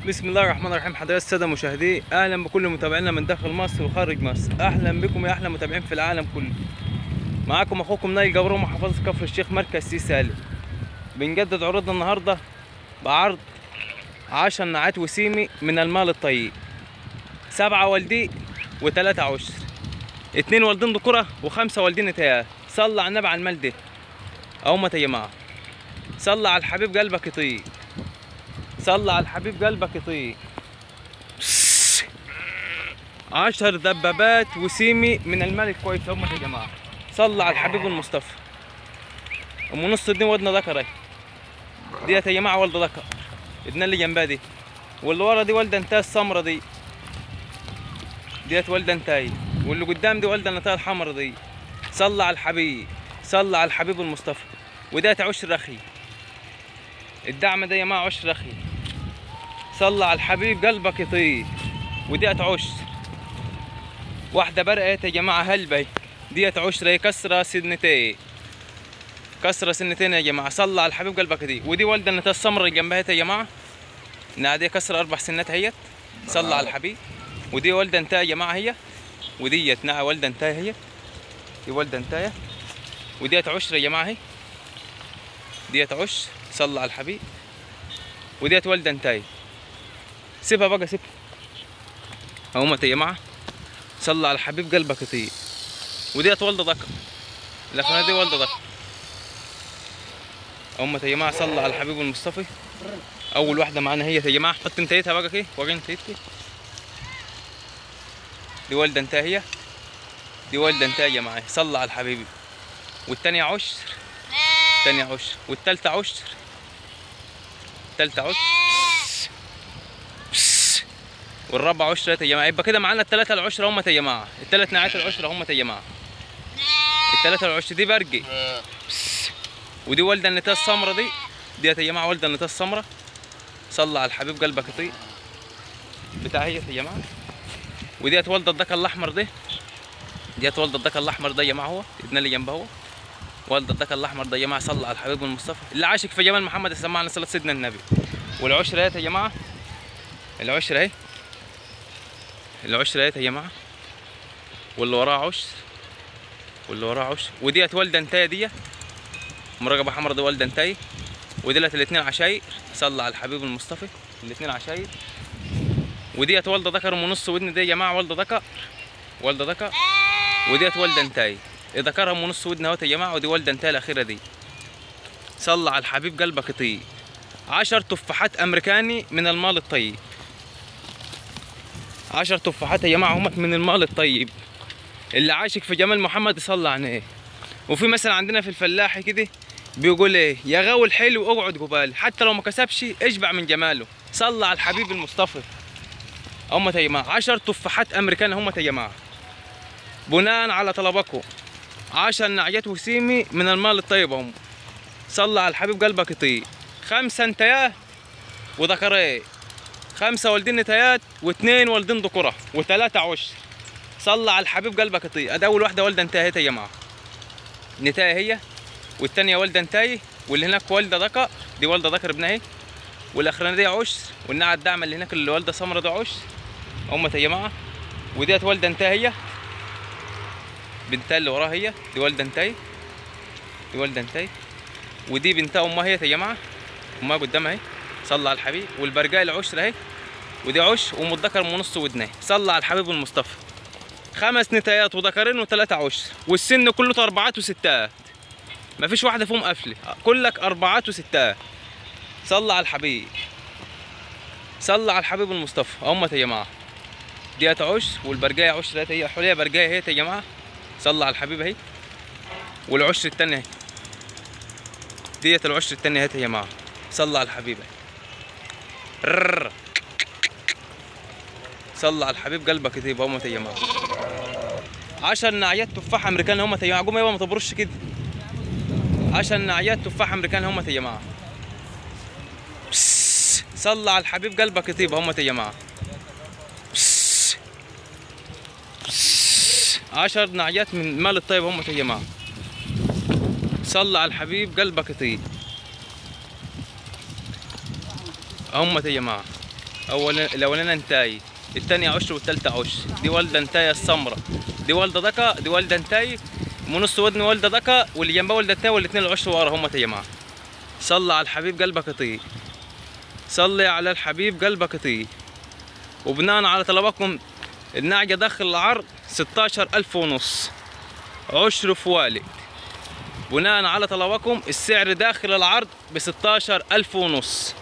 بسم الله الرحمن الرحيم حضرات الساده المشاهدين اهلا بكل متابعينا من داخل مصر وخارج مصر اهلا بكم يا احلى متابعين في العالم كله معاكم اخوكم نايل جبرو محافظه كفر الشيخ مركز سي سالم بنجدد عروضنا النهارده بعرض 10 نعات وسيمي من المال الطيب سبعة والدي وثلاثة عشر اتنين والدين ذكورة وخمسة والدين نتايا صلى على النبي على المال ده أهما يا جماعة صلى على الحبيب قلبك يطيب صلى على الحبيب قلبك يطيب عشر دبابات وسيمي من المال الكويس هم يا جماعة صلى على الحبيب المصطفى ام نص دي ودنا ذكر اهي ديت يا جماعة والدة ذكر ابن اللي جنبها دي واللي ورا دي والدة انتهى السمرة دي ديت والدة انتهي واللي قدام دي والدة النتاية الحمرا دي صلى على الحبيب صلى على الحبيب المصطفى وديت عشر رخي الدعم ده يا جماعة عشر رخي صلى على الحبيب قلبك يطيب وديت عشر واحدة برقت يا جماعة هلبة ديت عشرة هي كسرة سنتين كسرة سنتين يا جماعة صلى على الحبيب قلبك دي ودي والدة النتاية السمرا اللي جنبها يا جماعة نادية كسرة أربع سنات هيت صلى على الحبيب ودي والدة انتهى يا جماعة هي وديت نعم والدة انتهى هي دي والدة انتهى وديت عشرة يا جماعة هي ديت عشر صلى على الحبيب وديت والدة انتهى سيبها بقى سيبها اهمت يا جماعة صلى على الحبيب قلبك يطيب وديت والدة ذكر الاخرانية دي والدة ذكر اهمت يا جماعة صلى على الحبيب المصطفى اول واحدة معانا هي يا جماعة حط انتهيتها بقى كده وريني انتهيتها دي والدة انتهى هي دي والدة انتهى يا معايا صلى على الحبيبي والتانية عشر التانية عشر والتالتة عشر التالتة عشر بس. بس. والرابعة عشرة يا جماعة يبقى كده معانا التلاتة العشرة هم يا جماعة التلات نعات العشرة هم يا جماعة التلاتة العشرة دي برقي بس. ودي والدة النتاية السمرة دي ديت يا جماعة والدة النتاية السمرة صلى على الحبيب قلبك يطيب بتاع هي يا جماعة وديت والدة الدكا الأحمر دي ديت والدة الدكا الأحمر ده يا جماعة هو ابن اللي جنبه هو والدة الدكا الأحمر ده يا جماعة صلى على الحبيب المصطفى اللي عاشق في جمال محمد سمعنا صلاة سيدنا النبي والعشرة اهي يا جماعة العشرة اهي العشرة اهي يا جماعة واللي وراه عشر واللي وراه عشر وديت والدة انتاية دي مراقبة حمرا دي والدة انتاية وديت الاتنين عشاير صلى على الحبيب المصطفى الاتنين عشاير وديت والده ذكر ونص ودن دي يا جماعه والده ذكر والده ذكر وديت والده انتاي ذكرها ونص ودن اهوت يا جماعه ودي والده انتاي الاخيره دي صلى على الحبيب قلبك يطيب عشر تفاحات امريكاني من المال الطيب عشر تفاحات يا جماعه هم من المال الطيب اللي عاشق في جمال محمد يصلى عليه وفي مثلا عندنا في الفلاحي كده بيقول ايه يا غاوي الحلو اقعد جبال حتى لو ما كسبش اشبع من جماله صلى على الحبيب المصطفى هم يا جماعه 10 تفاحات امريكان هم يا جماعه بناء على طلبكم 10 نعيات وسيمي من المال الطيب هم صلى على الحبيب قلبك يطيب خمسه انتيات وذكرين خمسه والدين نتايات واثنين والدين ذكوره وثلاثه عشر صلى على الحبيب قلبك يطيب ادي اول واحده والده انتهت يا جماعه نتايه هي والثانيه والده انتاي واللي هناك والده ذكر دي والده ذكر ابنها اهي والاخرانيه دي عشر والنعه الدعمه اللي هناك اللي والده سمره ده عشر امة يا جماعه وديت والده انتهى هي بنتها اللي وراها هي دي والده انتهي دي والده انتهي ودي بنتها امها هي يا جماعه امها قدامها اهي صلى على الحبيب والبرجاء العشر اهي ودي عشر وام الذكر ونص ودناه صلى على الحبيب المصطفى خمس نتايات وذكرين وثلاثة عشر والسن كله أربعات وستات مفيش واحدة فيهم قافلة كلك أربعات وستات صلى على الحبيب صلى على الحبيب المصطفى أمة يا جماعة ديت عشر والبرجاية عشر هي حلية برجاية هي يا جماعة صلى على الحبيب اهي والعشر التانية اهي ديت العشر التانية اهي يا جماعة صلى على الحبيب اهي ررر. صلى على الحبيب قلبك يطيب أمة يا جماعة عشر نعيات تفاح أمريكان هم يا جماعة قوم يابا ما تبرش كده عشر نعيات تفاح أمريكان هم يا جماعة بس. صلى على الحبيب قلبك يطيب هم يا جماعة بس. بس. عشر نعيات من مال الطيب هم يا جماعة صلى على الحبيب قلبك يطيب هم يا جماعة اول الاولانيه انتاي الثانيه عشر والثالثه عشر دي والده انتايه السمراء دي والده دكا دي والده انتاي من نص ودن والده دكا واللي جنبها والده انتاي والاثنين العشر ورا هم يا جماعه صلى على الحبيب قلبك يطيب صلي على الحبيب قلبك يطيب وبناء على طلبكم النعجة داخل العرض 16 ألف ونص عشر فوالد بناء على طلبكم السعر داخل العرض ب 16 ألف ونص